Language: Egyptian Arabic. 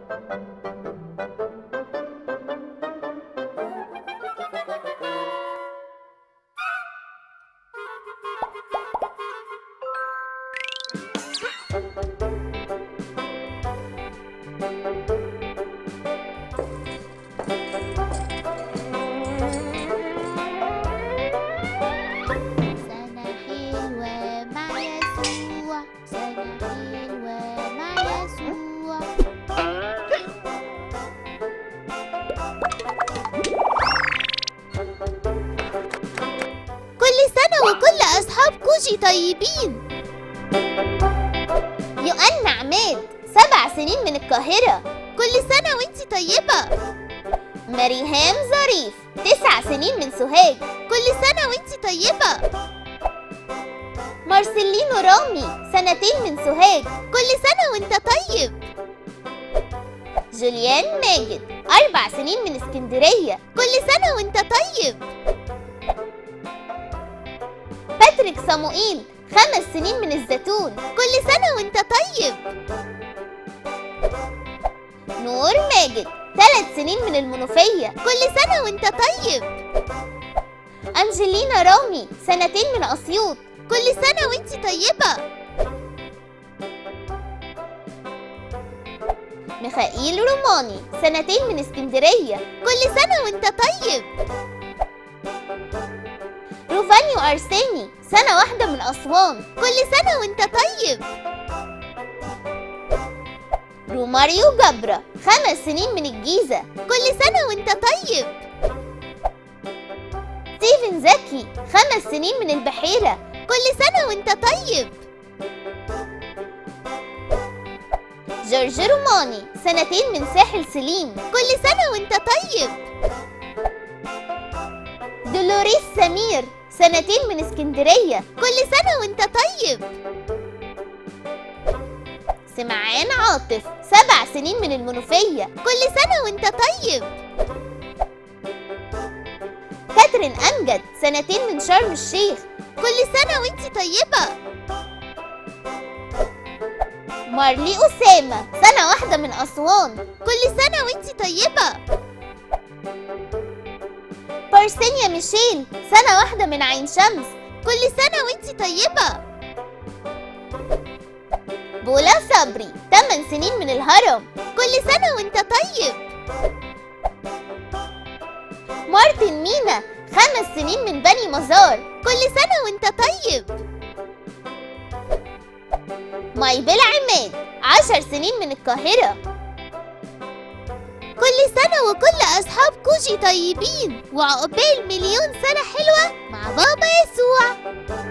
سنة حلوة مع يسوع سنة حلوة مع يسوع كل سنة وكل أصحاب كوجي طيبين يوأنا عماد سبع سنين من القاهرة كل سنة وانتي طيبة مريهام ظريف تسع سنين من سوهاج كل سنة وانتي طيبة مارسيلينو رامي سنتين من سوهاج كل سنة وانت طيب جوليان ماجد أربع سنين من اسكندرية كل سنة وانت طيب باتريك صموئيل خمس سنين من الزيتون كل سنة وانت طيب نور ماجد ثلاث سنين من المنوفية كل سنة وانت طيب أنجلينا رامي سنتين من أسيوط كل سنة وانت طيبة ميخائيل روماني سنتين من اسكندرية كل سنة وانت طيب روفانيو أرساني سنة واحدة من أسوان كل سنة وانت طيب روماريو جبرة خمس سنين من الجيزة كل سنة وانت طيب ستيفن زكي خمس سنين من البحيرة كل سنة وانت طيب جورج روماني سنتين من ساحل سليم كل سنة وانت طيب دولوريس سمير سنتين من اسكندرية كل سنة وانت طيب سمعان عاطف سبع سنين من المنوفية كل سنة وانت طيب كاترين أمجد سنتين من شرم الشيخ كل سنة وانت طيبة مارلي أسامة سنة واحدة من أسوان كل سنة وانت طيبة بارسينيا ميشيل سنة واحدة من عين شمس كل سنة وانت طيبة بولا صبري 8 سنين من الهرم كل سنة وانت طيب مارتن مينا خمس سنين من بني مزار كل سنة وانت طيب مايبل عماد عشر سنين من القاهرة كل سنة وكل أصحاب كوجي طيبين وعقبال مليون سنة حلوة مع بابا يسوع